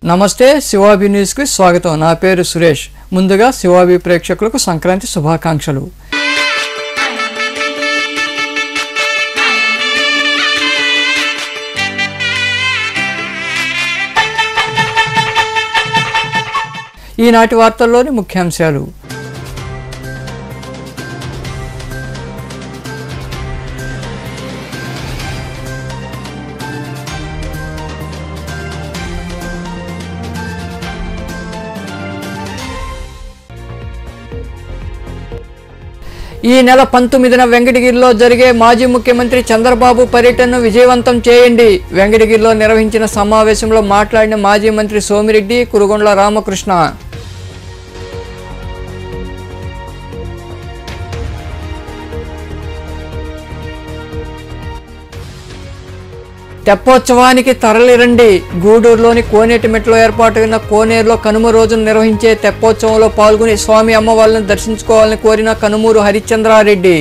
నమస్తే శివాబి న్యూస్కి స్వాగతం నా పేరు సురేష్ ముందుగా శివాబి ప్రేక్షకులకు సంక్రాంతి శుభాకాంక్షలు ఈనాటి వార్తల్లోని ముఖ్యాంశాలు ఈ నెల పంతొమ్మిదిన వెంకటగిరిలో జరిగే మాజీ ముఖ్యమంత్రి చంద్రబాబు పర్యటనను విజయవంతం చేయండి వెంకటగిరిలో నిర్వహించిన సమావేశంలో మాట్లాడిన మాజీ మంత్రి సోమిరెడ్డి కురుగొండ్ల రామకృష్ణ తెప్పోత్సవానికి తరలిరండి గూడూరులోని కోనేటిమెట్లో ఏర్పాటైన కోనేరులో కనుమ రోజున నిర్వహించే తెప్పోత్సవంలో పాల్గొని స్వామి అమ్మవార్లను దర్శించుకోవాలని కోరిన కనుమూరు హరిశ్చంద్రారెడ్డి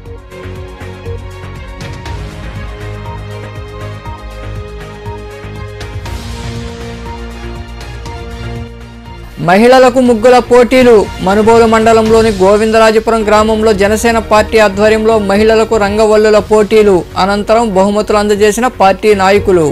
మహిళలకు ముగ్గుల పోటీలు మనుబోలు మండలంలోని గోవిందరాజపురం గ్రామంలో జనసేన పార్టీ ఆధ్వర్యంలో మహిళలకు రంగవల్లుల పోటీలు అనంతరం బహుమతులు అందజేసిన పార్టీ నాయకులు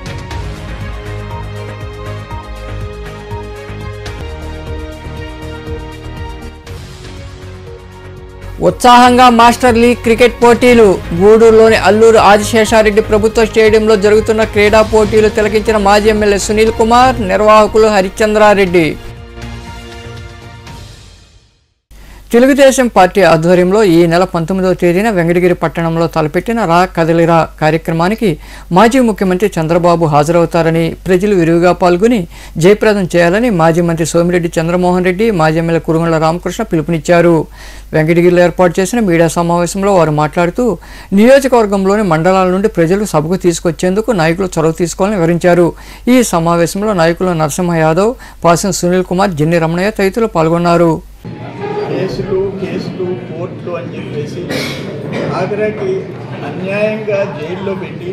ఉత్సాహంగా మాస్టర్ లీగ్ క్రికెట్ పోటీలు గూడూరులోని అల్లూరు ఆదిశేషారెడ్డి ప్రభుత్వ స్టేడియంలో జరుగుతున్న క్రీడా పోటీలు తిలకించిన మాజీ ఎమ్మెల్యే సునీల్ కుమార్ నిర్వాహకులు హరిశ్చంద్రారెడ్డి తెలుగుదేశం పార్టీ ఆధ్వర్యంలో ఈ నెల పంతొమ్మిదవ తేదీన వెంకటగిరి పట్టణంలో తలపెట్టిన రా కదలిరా కార్యక్రమానికి మాజీ ముఖ్యమంత్రి చంద్రబాబు హాజరవుతారని ప్రజలు విరివిగా పాల్గొని జయప్రదం చేయాలని మాజీ మంత్రి సోమిరెడ్డి చంద్రమోహన్ రెడ్డి మాజీ ఎమ్మెల్యే కురుగొండ్ల రామకృష్ణ పిలుపునిచ్చారు వెంకటగిరిలో ఏర్పాటు చేసిన మీడియా సమావేశంలో వారు మాట్లాడుతూ నియోజకవర్గంలోని మండలాల నుండి ప్రజలు సభకు తీసుకొచ్చేందుకు నాయకులు చొరవ తీసుకోవాలని వివరించారు ఈ సమావేశంలో నాయకులు నరసింహ యాదవ్ పాసం సునీల్ కుమార్ జిన్ని రమణయ్య తదితరులు పాల్గొన్నారు కేసులు కేసులు కోర్టులు అని చెప్పేసి ఆఖరికి అన్యాయంగా జైల్లో పెట్టి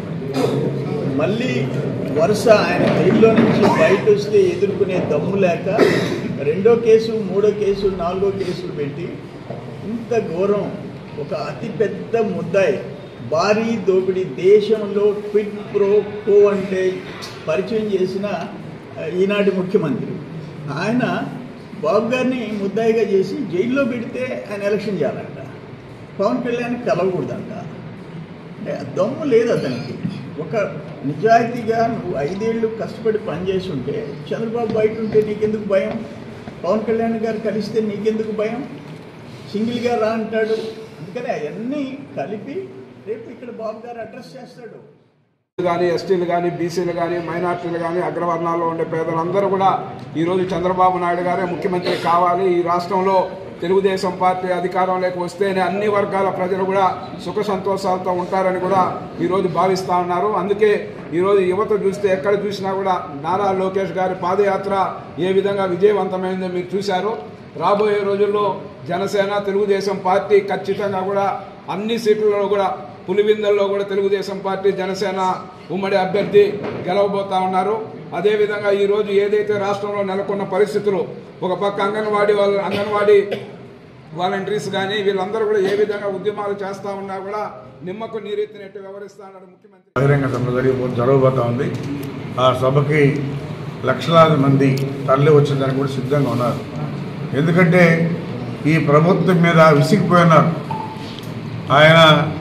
మళ్ళీ వరుస ఆయన జైల్లో నుంచి బయట వస్తే ఎదుర్కొనే దమ్ము లేక రెండో కేసు మూడో కేసు నాలుగో కేసులు పెట్టి ఇంత ఘోరం ఒక అతి పెద్ద ముద్దాయి భారీ దోపిడీ దేశంలో క్విడ్ ప్రో కో అంటే పరిచయం చేసిన ఆ, ఈనాటి ముఖ్యమంత్రి ఆయన బాబు గారిని ముద్దాయిగా చేసి జైల్లో పెడితే ఆయన ఎలక్షన్ చేయాలంట పవన్ కళ్యాణ్ కలవకూడదంట అంటే ఆ దమ్ము లేదు అతనికి ఒక నిజాయితీగా నువ్వు ఐదేళ్ళు కష్టపడి పనిచేసి ఉంటే చంద్రబాబు బయట ఉంటే నీకెందుకు భయం పవన్ కళ్యాణ్ గారు కలిస్తే నీకెందుకు భయం సింగిల్గా రా అంటాడు అందుకని అవన్నీ కలిపి రేపు ఇక్కడ బాబు గారు అడ్రస్ చేస్తాడు కానీ ఎస్టీలు కానీ బీసీలు కానీ మైనార్టీలు కానీ అగ్రవర్ణాల్లో ఉండే పేదలందరూ కూడా ఈరోజు చంద్రబాబు నాయుడు గారే ముఖ్యమంత్రి కావాలి ఈ రాష్ట్రంలో తెలుగుదేశం పార్టీ అధికారంలోకి వస్తేనే అన్ని వర్గాల ప్రజలు కూడా సుఖ సంతోషాలతో ఉంటారని కూడా ఈరోజు భావిస్తూ ఉన్నారు అందుకే ఈరోజు యువత చూస్తే ఎక్కడ చూసినా కూడా నారా లోకేష్ గారి పాదయాత్ర ఏ విధంగా విజయవంతమైందో మీరు చూశారు రాబోయే రోజుల్లో జనసేన తెలుగుదేశం పార్టీ ఖచ్చితంగా కూడా అన్ని సీట్లలో కూడా పులివిందల్లో కూడా తెలుగుదేశం పార్టీ జనసేన ఉమ్మడి అభ్యర్థి గెలవబోతా ఉన్నారు అదేవిధంగా ఈరోజు ఏదైతే రాష్ట్రంలో నెలకొన్న పరిస్థితులు ఒక పక్క అంగన్వాడీ వాళ్ళ అంగన్వాడీ వాలంటీర్స్ కానీ వీళ్ళందరూ కూడా ఏ విధంగా ఉద్యమాలు చేస్తా ఉన్నా కూడా నిమ్మకు నీరెత్తినట్టు వ్యవహరిస్తా ఉన్నారు ముఖ్యమంత్రి బహిరంగ సభ జరిగిపో జరగబోతా ఉంది ఆ సభకి లక్షలాది మంది తరలి వచ్చేదానికి కూడా సిద్ధంగా ఉన్నారు ఎందుకంటే ఈ ప్రభుత్వం మీద విసిగిపోయినారు ఆయన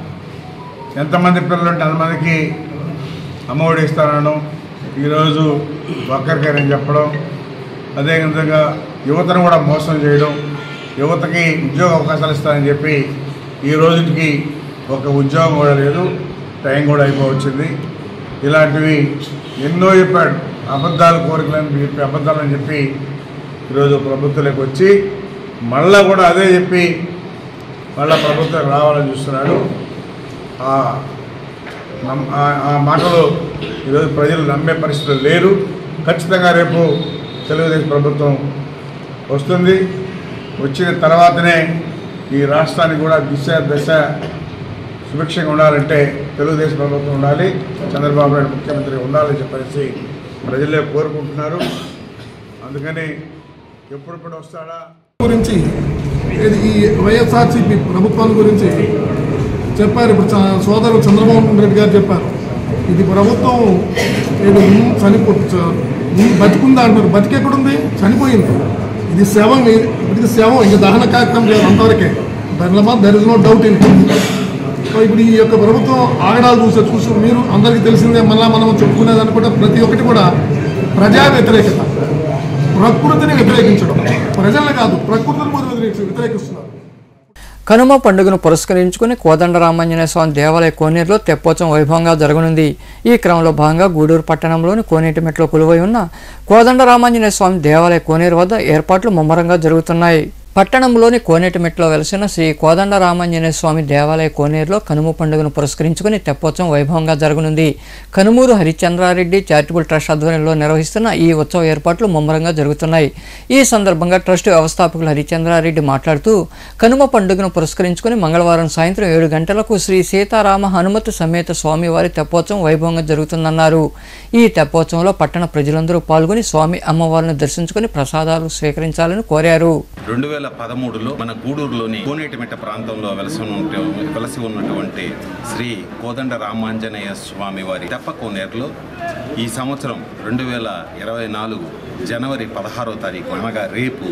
ఎంతమంది పిల్లలు ఉంటే అంతమందికి అమ్మఒడి ఇస్తానడం ఈరోజు ఒక్కరికైనా చెప్పడం అదేవిధంగా యువతను కూడా మోసం చేయడం యువతకి ఉద్యోగ అవకాశాలు ఇస్తానని చెప్పి ఈ రోజుకి ఒక ఉద్యోగం కూడా లేదు టైం కూడా అయిపోవచ్చింది ఇలాంటివి ఎన్నో చెప్పాడు అబద్ధాలు కోరికలని చెప్పి అబద్ధాలని చెప్పి ఈరోజు ప్రభుత్వంలోకి వచ్చి మళ్ళా కూడా అదే చెప్పి మళ్ళా ప్రభుత్వం రావాలని చూస్తున్నాడు ఆ నమ్- ఆ- ఆ మాటలు ఈరోజు ప్రజలు నమ్మే పరిస్థితులు లేరు ఖచ్చితంగా రేపు తెలుగుదేశం ప్రభుత్వం వస్తుంది వచ్చిన తర్వాతనే ఈ రాష్ట్రానికి కూడా దిశ దశ సుభిక్షంగా ఉండాలంటే తెలుగుదేశం ప్రభుత్వం ఉండాలి చంద్రబాబు నాయుడు ముఖ్యమంత్రి ఉండాలని చెప్పేసి ప్రజలే కోరుకుంటున్నారు అందుకని ఎప్పుడెప్పుడు వస్తాడా గురించి ఇది ఈ వైఎస్ఆర్సీపీ ప్రభుత్వం గురించి చెప్పారు ఇప్పుడు చ- సోదరుడు చంద్రబాబు రెడ్డి గారు చెప్పారు ఇది ప్రభుత్వం ఇది ఉమ్ చనిపో చ- ఉమ్ బతికుందా అంటారు బతికి ఎక్కడుంది చనిపోయింది ఇది శవం ఇది ఇది శవం ఇంకా దహన కార్యక్రమం లేదు అంతవరకే దానిలో మాత్రం there is no doubt in so ఇప్పుడు ఈ యొక్క ప్రభుత్వం ఆగడాలు చూసే చూసి మీరు అందరికీ తెలిసిందే మళ్ళా మనం చెప్పుకునేది అనుకుంటే ప్రతి ఒక్కటి కూడా ప్రజా వ్యతిరేకత ప్రకృతిని వ్యతిరేకించడం ప్రజల్ని కాదు ప్రకృతిని కూడా వ్యతిరేకి- వ్యతిరేకిస్తున్నారు కనుమ పండుగను పురస్కరించుకుని కోదండరామాంజనేయ స్వామి దేవాలయ కోనేరులో తెప్పోత్సవం వైభవంగా జరగనుంది ఈ క్రమంలో భాగంగా గూడూరు పట్టణంలోని కోనేటి మెట్లో కొలువై ఉన్న కోదండరామాంజనేయ స్వామి దేవాలయ కోనేరు వద్ద ఏర్పాట్లు ముమ్మరంగా జరుగుతున్నాయి పట్టణంలోని కోనేటిమెట్లో వెలసిన శ్రీ కోదండ రామాంజనేయ స్వామి దేవాలయ కోనేరులో కనుమ పండుగను పురస్కరించుకుని తెప్పోత్సవం వైభవంగా జరగనుంది కనుమూరు హరిచంద్రారెడ్డి చారిటబుల్ ట్రస్ట్ ఆధ్వర్యంలో నిర్వహిస్తున్న ఈ ఉత్సవ ఏర్పాట్లు ముమ్మరంగా జరుగుతున్నాయి ఈ సందర్భంగా ట్రస్ట్ వ్యవస్థాపకులు హరిచంద్రారెడ్డి మాట్లాడుతూ కనుమ పండుగను పురస్కరించుకుని మంగళవారం సాయంత్రం ఏడు గంటలకు శ్రీ సీతారామ హనుమత్ సమేత స్వామివారి తెప్పోత్సవం వైభవంగా జరుగుతుందన్నారు ఈ తెప్పోత్సవంలో పట్టణ ప్రజలందరూ పాల్గొని స్వామి అమ్మవారిని దర్శించుకుని ప్రసాదాలు స్వీకరించాలని కోరారు రెండు వేల పదమూడులో మన గూడూరులోని కోనేటిమిట్ట ప్రాంతంలో వెలసి ఉన్న వెలసి ఉన్నటువంటి శ్రీ కోదండ రామాంజనేయ స్వామి వారి తెప్ప కోనేరులో ఈ సంవత్సరం రెండు వేల ఇరవై నాలుగు జనవరి పదహారో తారీఖు అనగా రేపు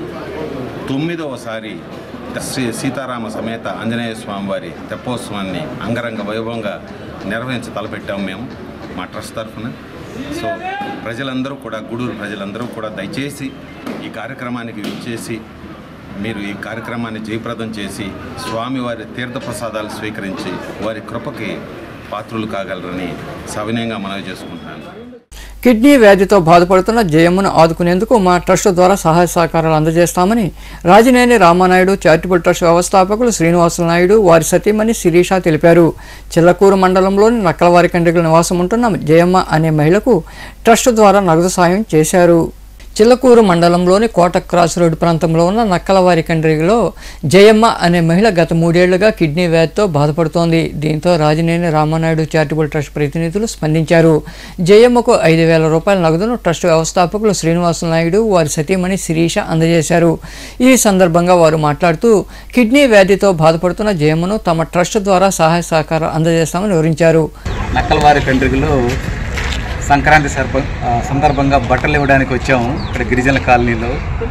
తొమ్మిదవసారి శ్రీ సీతారామ సమేత ఆంజనేయ స్వామి వారి తెప్పోత్సవాన్ని అంగరంగ వైభవంగా నిర్వహించి తలపెట్టాం మేము మా ట్రస్ట్ తరఫున సో ప్రజలందరూ కూడా గూడూరు ప్రజలందరూ కూడా దయచేసి ఈ కార్యక్రమానికి విచ్చేసి మీరు ఈ కార్యక్రమాన్ని జయప్రదం చేసి స్వామివారి తీర్థప్రసాదాలు స్వీకరించి వారి కృపకి పాత్రులు కాగలరని సవినయంగా మనవి చేసుకుంటున్నాను కిడ్నీ వ్యాధితో బాధపడుతున్న జయమ్మను ఆదుకునేందుకు మా ట్రస్ట్ ద్వారా సహాయ సహకారాలు అందజేస్తామని రాజినేని రామానాయుడు చారిటబుల్ ట్రస్ట్ వ్యవస్థాపకులు శ్రీనివాసులు నాయుడు వారి సతీమణి శిరీష తెలిపారు చిల్లకూరు మండలంలోని నక్కలవారి కండ్రిగల నివాసం ఉంటున్న జయమ్మ అనే మహిళకు ట్రస్ట్ ద్వారా నగదు సాయం చేశారు చిల్లకూరు మండలంలోని కోట క్రాస్ రోడ్డు ప్రాంతంలో ఉన్న నక్కలవారి కండ్రిలో జయమ్మ అనే మహిళ గత మూడేళ్లుగా కిడ్నీ వ్యాధితో బాధపడుతోంది దీంతో రాజినేని రామానాయుడు చారిటబుల్ ట్రస్ట్ ప్రతినిధులు స్పందించారు జయమ్మకు ఐదు వేల రూపాయల నగదును ట్రస్ట్ వ్యవస్థాపకులు శ్రీనివాసులు నాయుడు వారి సతీమణి శిరీష అందజేశారు ఈ సందర్భంగా వారు మాట్లాడుతూ కిడ్నీ వ్యాధితో బాధపడుతున్న జయమ్మను తమ ట్రస్ట్ ద్వారా సహాయ సహకారం అందజేస్తామని వివరించారు నక్కలవారి కండ్రికలో సంక్రాంతి సర్ప ఆ, సందర్భంగా బట్టలు ఇవ్వడానికి వచ్చాము ఇక్కడ గిరిజన కాలనీలో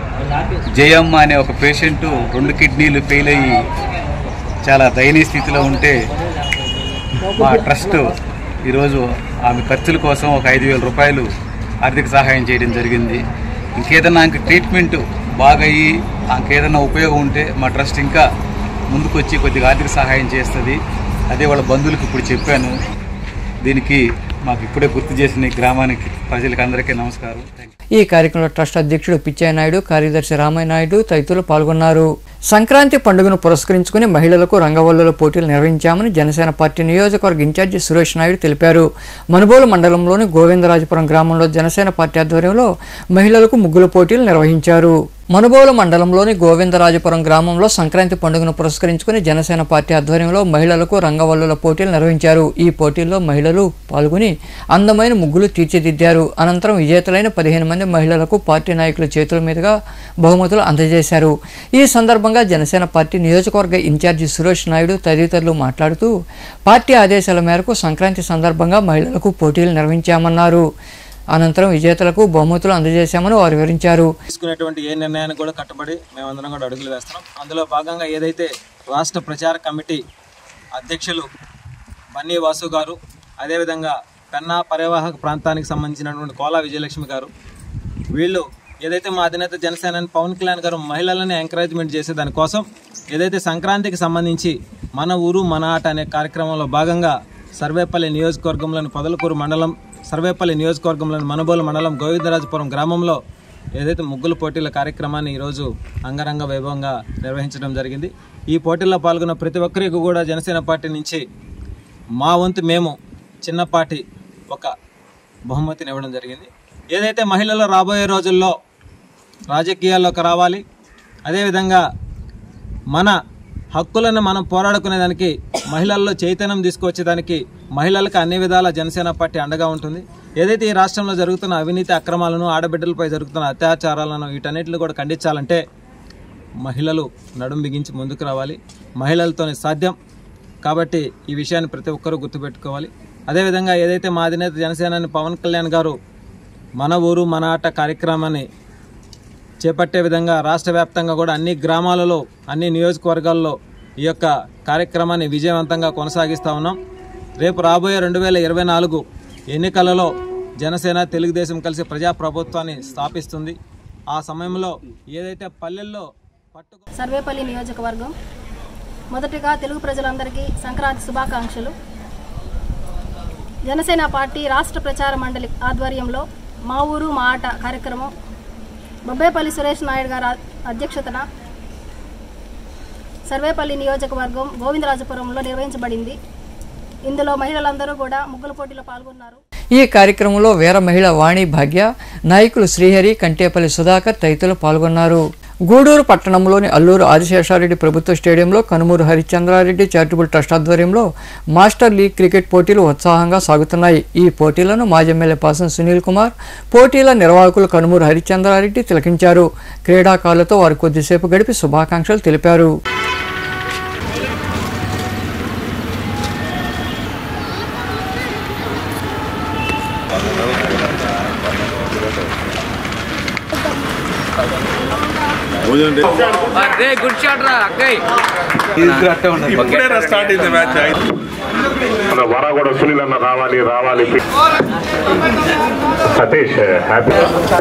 జయమ్మ అనే ఒక పేషెంట్ రెండు కిడ్నీలు ఫెయిల్ అయ్యి చాలా దయనీయ స్థితిలో ఉంటే మా ట్రస్ట్ ఈరోజు ఆమె ఖర్చుల కోసం ఒక ఐదు వేల రూపాయలు ఆర్థిక సహాయం చేయడం జరిగింది ఇంకేదన్నా ఆమెకి ట్రీట్మెంట్ బాగా అయ్యి ఆమెకి ఏదైనా ఉపయోగం ఉంటే మా ట్రస్ట్ ఇంకా ముందుకు వచ్చి కొద్దిగా ఆర్థిక సహాయం చేస్తుంది అదే వాళ్ళ బంధువులకు ఇప్పుడు చెప్పాను దీనికి మాకు ఇప్పుడే గుర్తు చేసిన ఈ గ్రామానికి ప్రజలకు అందరికీ నమస్కారం థ్యాంక్ యూ ఈ కార్యక్రమంలో ట్రస్ట్ అధ్యక్షుడు పిచ్చయ్య నాయుడు కార్యదర్శి రామయ్య నాయుడు తదితరులు పాల్గొన్నారు సంక్రాంతి పండుగను పురస్కరించుకుని మహిళలకు రంగవల్లుల పోటీలు నిర్వహించామని జనసేన పార్టీ నియోజకవర్గ ఇన్ఛార్జి సురేష్ నాయుడు తెలిపారు మనుబోలు మండలంలోని గోవిందరాజపురం గ్రామంలో జనసేన పార్టీ ఆధ్వర్యంలో మహిళలకు ముగ్గుల పోటీలు నిర్వహించారు మనుబోలు మండలంలోని గోవిందరాజపురం గ్రామంలో సంక్రాంతి పండుగను పురస్కరించుకుని జనసేన పార్టీ ఆధ్వర్యంలో మహిళలకు రంగవల్లుల పోటీలు నిర్వహించారు ఈ పోటీల్లో మహిళలు పాల్గొని అందమైన ముగ్గులు తీర్చిదిద్దారు అనంతరం విజేతలైన పదిహేను మంది మహిళలకు పార్టీ నాయకుల చేతుల మీదుగా బహుమతులు అందజేశారు ఈ సందర్భంగా జనసేన పార్టీ నియోజకవర్గ ఇన్ఛార్జి సురేష్ నాయుడు తదితరులు మాట్లాడుతూ పార్టీ ఆదేశాల మేరకు సంక్రాంతి సందర్భంగా మహిళలకు పోటీలు నిర్వహించామన్నారు అనంతరం విజేతలకు బహుమతులు అందజేశామని వారు వివరించారు తీసుకునేటువంటి ఏ నిర్ణయానికి కూడా కట్టుబడి మేమందరం కూడా అడుగులు వేస్తున్నాం అందులో భాగంగా ఏదైతే రాష్ట్ర ప్రచార కమిటీ అధ్యక్షులు బన్నీ వాసు గారు అదేవిధంగా పెన్నా పరివాహక ప్రాంతానికి సంబంధించినటువంటి కోలా విజయలక్ష్మి గారు వీళ్ళు ఏదైతే మా అధినేత జనసేన పవన్ కళ్యాణ్ గారు మహిళలని ఎంకరేజ్మెంట్ చేసే దానికోసం ఏదైతే సంక్రాంతికి సంబంధించి మన ఊరు మన ఆట అనే కార్యక్రమంలో భాగంగా సర్వేపల్లి నియోజకవర్గంలోని పొదలకూరు మండలం సర్వేపల్లి నియోజకవర్గంలోని మనబోలు మండలం గోవిందరాజపురం గ్రామంలో ఏదైతే ముగ్గుల పోటీల కార్యక్రమాన్ని ఈరోజు అంగరంగ వైభవంగా నిర్వహించడం జరిగింది ఈ పోటీల్లో పాల్గొన్న ప్రతి ఒక్కరికి కూడా జనసేన పార్టీ నుంచి మా వంతు మేము చిన్నపాటి ఒక బహుమతిని ఇవ్వడం జరిగింది ఏదైతే మహిళలు రాబోయే రోజుల్లో రాజకీయాల్లోకి రావాలి అదేవిధంగా మన హక్కులను మనం పోరాడుకునేదానికి మహిళల్లో చైతన్యం తీసుకొచ్చేదానికి మహిళలకు అన్ని విధాల జనసేన పార్టీ అండగా ఉంటుంది ఏదైతే ఈ రాష్ట్రంలో జరుగుతున్న అవినీతి అక్రమాలను ఆడబిడ్డలపై జరుగుతున్న అత్యాచారాలను వీటన్నిటిని కూడా ఖండించాలంటే మహిళలు నడుం బిగించి ముందుకు రావాలి మహిళలతోనే సాధ్యం కాబట్టి ఈ విషయాన్ని ప్రతి ఒక్కరూ గుర్తుపెట్టుకోవాలి అదేవిధంగా ఏదైతే మా అధినేత జనసేనాని పవన్ కళ్యాణ్ గారు మన ఊరు మన ఆట కార్యక్రమాన్ని చేపట్టే విధంగా రాష్ట్ర వ్యాప్తంగా కూడా అన్ని గ్రామాలలో అన్ని నియోజకవర్గాల్లో ఈ యొక్క కార్యక్రమాన్ని విజయవంతంగా కొనసాగిస్తూ ఉన్నాం రేపు రాబోయే రెండు వేల ఇరవై నాలుగు ఎన్నికలలో జనసేన తెలుగుదేశం కలిసి ప్రజాప్రభుత్వాన్ని స్థాపిస్తుంది ఆ సమయంలో ఏదైతే పల్లెల్లో పట్టుకు సర్వేపల్లి నియోజకవర్గం మొదటగా తెలుగు ప్రజలందరికీ సంక్రాంతి శుభాకాంక్షలు జనసేన పార్టీ రాష్ట్ర ప్రచార మండలి ఆధ్వర్యంలో మా ఊరు మా ఆట కార్యక్రమం బొబ్బేపల్లి సురేష్ నాయుడు గారి ఆ- అధ్యక్షతన సర్వేపల్లి నియోజకవర్గం గోవిందరాజపురంలో నిర్వహించబడింది ఇందులో మహిళలందరూ కూడా ముగ్గుల పోటీలో పాల్గొన్నారు ఈ కార్యక్రమంలో వీర మహిళ వాణి భాగ్య నాయకులు శ్రీహరి కంటేపల్లి సుధాకర్ తదితరులు పాల్గొన్నారు గూడూరు పట్టణంలోని అల్లూరు ఆదిశేషారెడ్డి ప్రభుత్వ స్టేడియంలో కనుమూరు హరిశ్చంద్రారెడ్డి చారిటబుల్ ట్రస్ట్ ఆధ్వర్యంలో మాస్టర్ లీగ్ క్రికెట్ పోటీలు ఉత్సాహంగా సాగుతున్నాయి ఈ పోటీలను మాజీ ఎమ్మెల్యే పాసం సునీల్ కుమార్ పోటీల నిర్వాహకులు కనుమూరు హరిశ్చంద్రారెడ్డి తిలకించారు క్రీడాకారులతో వారు కొద్దిసేపు గడిపి శుభాకాంక్షలు తెలిపారు మన వరాగొడ సునీల్ అన్న రావాలి రావాలి సతీష్ హ్యాపీ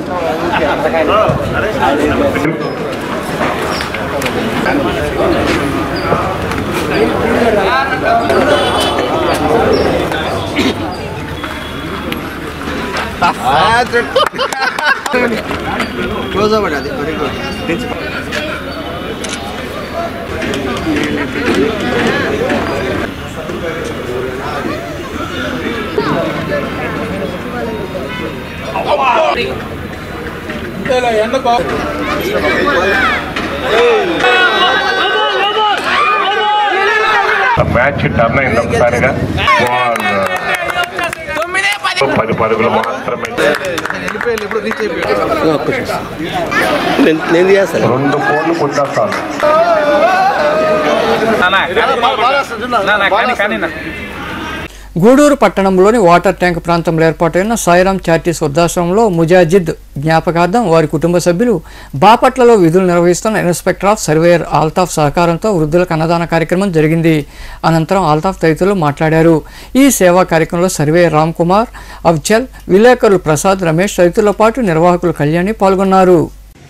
మ్యాచ్ టర్న్ అయింది ఒకసారిగా బాల్ పది పరుగులు మాత్రమే రెండు ఫోన్లు కొట్టేస్తాను గూడూరు పట్టణంలోని వాటర్ ట్యాంక్ ప్రాంతంలో ఏర్పాటైన సాయిరాం చారిటీస్ వృద్ధాశ్రమంలో ముజాజిద్ జ్ఞాపకార్థం వారి కుటుంబ సభ్యులు బాపట్లలో విధులు నిర్వహిస్తున్న ఇన్స్పెక్టర్ ఆఫ్ సర్వేయర్ ఆల్తాఫ్ సహకారంతో వృద్ధులకు అన్నదాన కార్యక్రమం జరిగింది అనంతరం ఆల్తాఫ్ తదితరులు మాట్లాడారు ఈ సేవా కార్యక్రమంలో సర్వేయర్ రామ్ కుమార్ అఫ్జల్ విలేకరులు ప్రసాద్ రమేష్ తదితరులతో పాటు నిర్వాహకులు కళ్యాణి పాల్గొన్నారు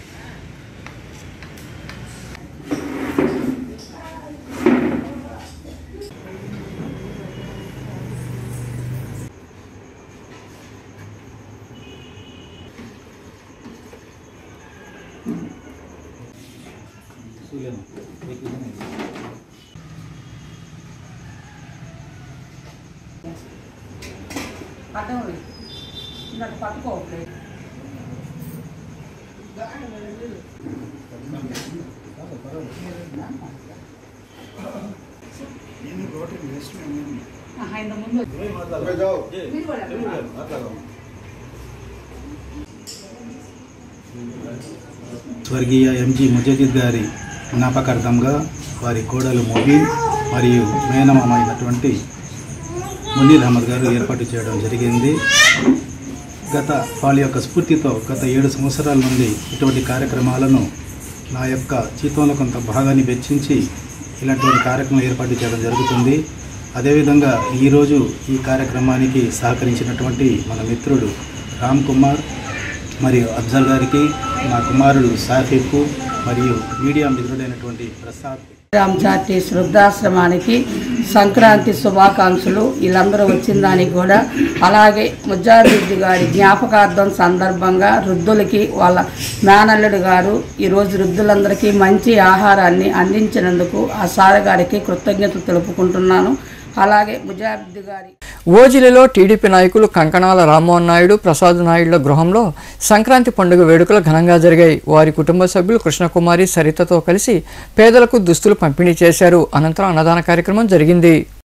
స్వర్గీయ ఎంజి ముజదీద్ గారి జ్ఞాపకార్థంగా వారి కోడలు మొబీన్ మరియు మేనమామ అయినటువంటి మునీర్ అహ్మద్ గారు ఏర్పాటు చేయడం జరిగింది గత వాళ్ళ యొక్క స్ఫూర్తితో గత ఏడు సంవత్సరాల నుండి ఇటువంటి కార్యక్రమాలను నా యొక్క జీతంలో కొంత భాగాన్ని వెచ్చించి ఇలాంటి కార్యక్రమం ఏర్పాటు చేయడం జరుగుతుంది అదేవిధంగా ఈరోజు ఈ కార్యక్రమానికి సహకరించినటువంటి మన మిత్రుడు రామ్ కుమార్ మరియు అఫ్జల్ గారికి నా కుమారుడు సాఫీకు మరియు మీడియా మిత్రుడైనటువంటి ప్రసాద్ రామ్ చార్టీస్ వృద్ధాశ్రమానికి సంక్రాంతి శుభాకాంక్షలు వీళ్ళందరూ వచ్చిన దానికి కూడా అలాగే ముజారెడ్డి గారి జ్ఞాపకార్థం సందర్భంగా వృద్ధులకి వాళ్ళ మేనల్లుడు గారు ఈరోజు వృద్ధులందరికీ మంచి ఆహారాన్ని అందించినందుకు ఆ సార్ గారికి కృతజ్ఞత తెలుపుకుంటున్నాను అలాగే ముజాహిద్ గారి ఓజిలిలో టీడీపీ నాయకులు కంకణాల రామ్మోహన్ నాయుడు ప్రసాద్ నాయుడుల గృహంలో సంక్రాంతి పండుగ వేడుకలు ఘనంగా జరిగాయి వారి కుటుంబ సభ్యులు కృష్ణకుమారి సరితతో కలిసి పేదలకు దుస్తులు పంపిణీ చేశారు అనంతరం అన్నదాన కార్యక్రమం జరిగింది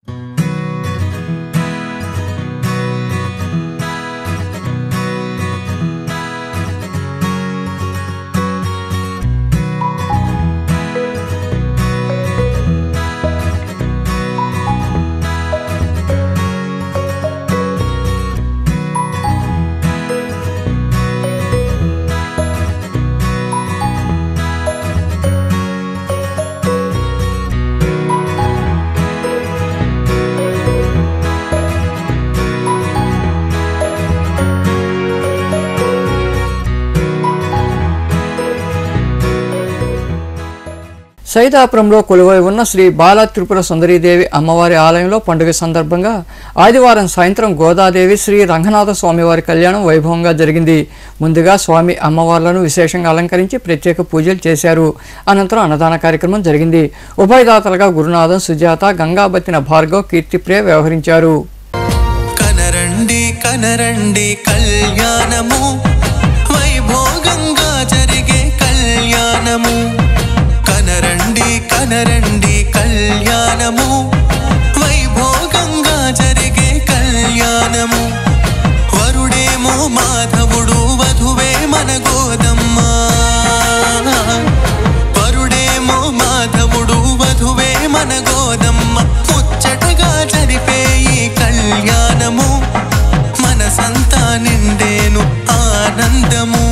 సైదాపురంలో కొలువై ఉన్న శ్రీ బాల త్రిపుర సుందరీదేవి అమ్మవారి ఆలయంలో పండుగ సందర్భంగా ఆదివారం సాయంత్రం గోదాదేవి శ్రీ రంగనాథ స్వామివారి కళ్యాణం వైభవంగా జరిగింది ముందుగా స్వామి అమ్మవార్లను విశేషంగా అలంకరించి ప్రత్యేక పూజలు చేశారు అనంతరం అన్నదాన కార్యక్రమం జరిగింది ఉభయదాతలుగా గురునాథం సుజాత గంగాబత్తిన భార్గవ్ కీర్తిప్రియ వ్యవహరించారు కనరండి కనరండి కళ్యాణము వైభోగంగా జరిగే కళ్యాణము కనరండి కనరండి కళ్యాణము వైభోగంగా జరిగే కళ్యాణము వరుడేమో మాధవుడు వధువే మన గోదమ్మ వరుడేమో మాధవుడు వధువే మన గోదమ్మ ముచ్చటగా జరిపే ఈ కళ్యాణము మనసంతా నిండేను ఆనందము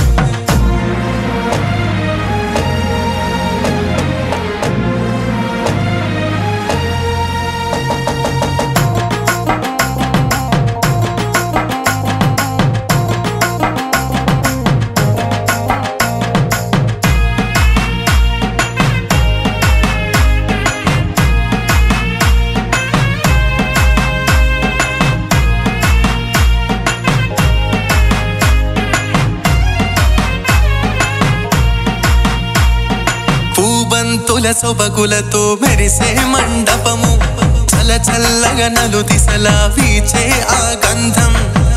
పూబంతుల సొబగులతో మెరిసే మండపము చల చల్లగా నలు దిశలా వీచే ఆ గంధం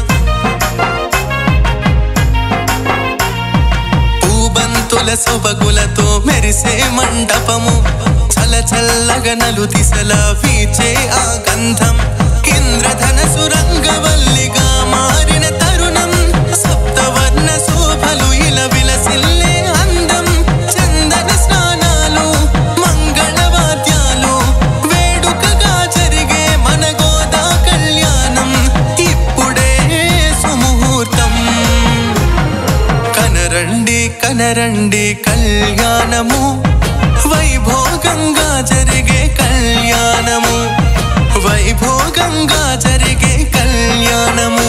పూబంతుల సొబగులతో మెరిసే మండపము చల చల్లగా నలు దిశలా వీచే ఆ గంధం ఇంద్రధనసు రంగవల్లిగా మారిన తరుణం సప్తవర్ణ శోభలు ఇల విలసిల్లే అందం చందన స్నానాలు మంగళవాద్యాలు వేడుకగా జరిగే మన గోదా కళ్యాణం ఇప్పుడే సుముహూర్తం కనరండి కనరండి కళ్యాణము వైభోగంగా జరిగే కళ్యాణము వైభోగంగా జరిగే కళ్యాణము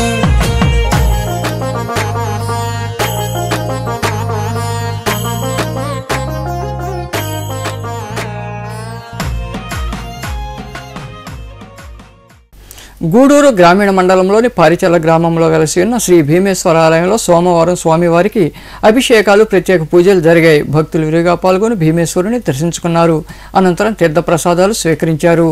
గూడూరు గ్రామీణ మండలంలోని పారిచల్ల గ్రామంలో వెలసి ఉన్న శ్రీ భీమేశ్వర ఆలయంలో సోమవారం స్వామివారికి అభిషేకాలు ప్రత్యేక పూజలు జరిగాయి భక్తులు విరిగా పాల్గొని భీమేశ్వరుని దర్శించుకున్నారు అనంతరం తీర్థప్రసాదాలు స్వీకరించారు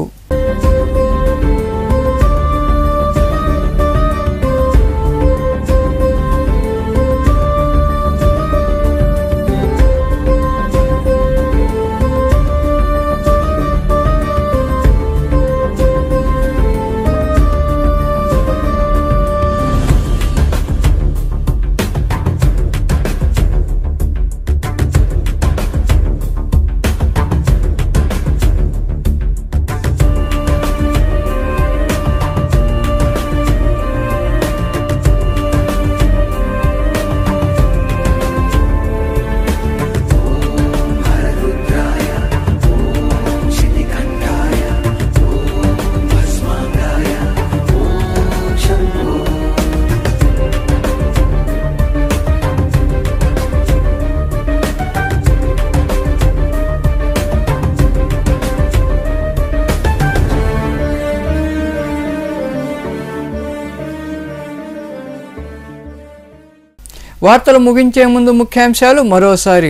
వార్తలు ముగించే ముందు ముఖ్యాంశాలు మరోసారి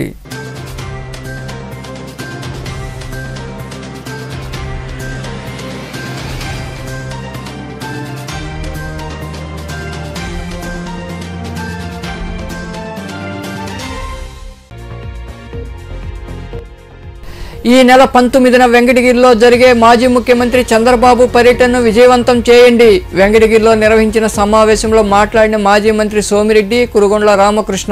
ఈ నెల పంతొమ్మిదిన వెంకటగిరిలో జరిగే మాజీ ముఖ్యమంత్రి చంద్రబాబు పర్యటనను విజయవంతం చేయండి వెంకటగిరిలో నిర్వహించిన సమావేశంలో మాట్లాడిన మాజీ మంత్రి సోమిరెడ్డి కురుగొండ్ల రామకృష్ణ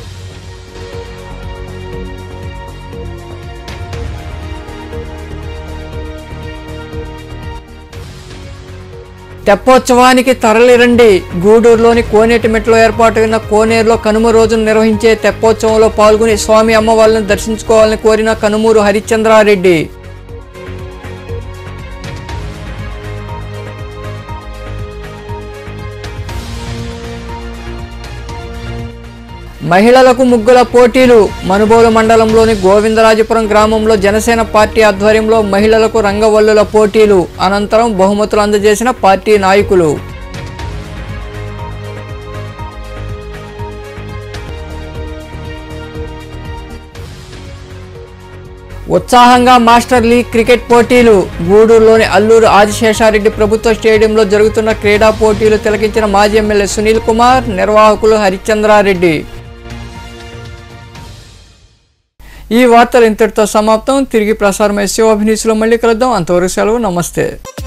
తెప్పోత్సవానికి తరలిరండి గూడూరులోని కోనేటిమెట్లో ఏర్పాటైన కోనేరులో కనుమ రోజున నిర్వహించే తెప్పోత్సవంలో పాల్గొని స్వామి అమ్మవార్లను దర్శించుకోవాలని కోరిన కనుమూరు హరిశ్చంద్రారెడ్డి మహిళలకు ముగ్గుల పోటీలు మనుబోలు మండలంలోని గోవిందరాజపురం గ్రామంలో జనసేన పార్టీ ఆధ్వర్యంలో మహిళలకు రంగవల్లుల పోటీలు అనంతరం బహుమతులు అందజేసిన పార్టీ నాయకులు ఉత్సాహంగా మాస్టర్ లీగ్ క్రికెట్ పోటీలు గూడూరులోని అల్లూరు ఆదిశేషారెడ్డి ప్రభుత్వ స్టేడియంలో జరుగుతున్న క్రీడా పోటీలు తిలకించిన మాజీ ఎమ్మెల్యే సునీల్ కుమార్ నిర్వాహకులు హరిచంద్రారెడ్డి ఈ వార్తలు ఇంతటితో సమాప్తం తిరిగి ప్రసారమై శివాభినీసులో మళ్ళీ కలుద్దాం అంతవరకు సెలవు నమస్తే